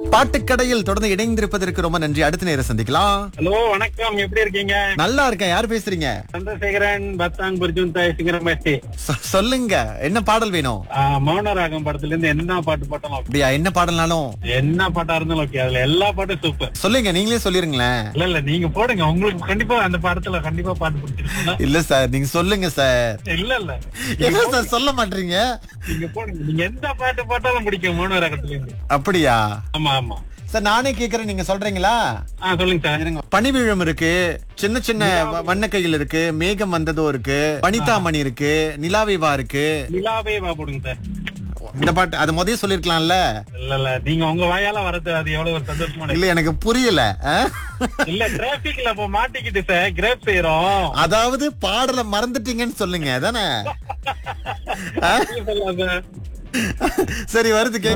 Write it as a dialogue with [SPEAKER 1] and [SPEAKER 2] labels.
[SPEAKER 1] பாட்டுக்கடையில் தொடர்ந்து இணைந்திருப்பதற்கு ரொம்ப நன்றி அடுத்த நேரம் சந்திக்கலாம்
[SPEAKER 2] ஹலோ வணக்கம் எப்படி இருக்கீங்க
[SPEAKER 1] நல்லா இருக்கேன் யார் பேசுறீங்க
[SPEAKER 2] சந்திரசேகரன் பத்தாங் பர்ஜுன் தாய் சிங்கரமேசி
[SPEAKER 1] சொ- சொல்லுங்க என்ன பாடல் வேணும்
[SPEAKER 2] மௌனராகம் படத்துல இருந்து என்ன பாட்டு போட்டாலும் okay.
[SPEAKER 1] அப்படியா என்ன பாடல்னாலும்
[SPEAKER 2] என்ன பாட்டா இருந்தாலும் ஓகே அதுல எல்லா பாட்டும் சூப்பர்
[SPEAKER 1] சொல்லுங்க நீங்களே சொல்லிருங்களேன்
[SPEAKER 2] இல்ல இல்ல நீங்க போடுங்க உங்களுக்கு கண்டிப்பா அந்த படத்துல கண்டிப்பா பாட்டு பிடிச்சிருக்கும்ல
[SPEAKER 1] இல்ல சார் நீங்க சொல்லுங்க சார்
[SPEAKER 2] இல்ல இல்ல
[SPEAKER 1] என்ன சார் சொல்ல மாட்டீங்க
[SPEAKER 2] நீங்க போடுங்க நீங்க எந்த பாட்டு போட்டாலும் பிடிக்கும் மௌனராகத்துல இருந்து
[SPEAKER 1] அப்படியா
[SPEAKER 2] ஆமா ஆமா
[SPEAKER 1] சார் நானே கேக்குறேன் நீங்க சொல்றீங்களா
[SPEAKER 2] ஆ சொல்லுங்க சார்
[SPEAKER 1] பனிவிழம் இருக்கு சின்ன சின்ன வ- வண்ணக்கையில் இருக்கு மேகம் வந்ததோ இருக்கு வனிதாமணி இருக்கு நிலாவேவா இருக்கு
[SPEAKER 2] நிலாவே வா போடுங்க சார்
[SPEAKER 1] இந்த பாட்டு அது முதல்ல சொல்லிருக்கலாம்ல
[SPEAKER 2] இல்ல இல்ல நீங்க உங்க வாயால வரது அது எவ்வளவு ஒரு சந்தோஷமான
[SPEAKER 1] இல்ல எனக்கு புரியல ஆ?
[SPEAKER 2] இல்ல டிராபிக்ல இப்ப மாட்டிக்கிட்டு சார் கிரேப் செய்யறோம்
[SPEAKER 1] அதாவது பாடல மறந்துட்டீங்கன்னு சொல்லுங்க தானே
[SPEAKER 2] சொல்லலாம் சார்
[SPEAKER 1] சரி வருது கேக்க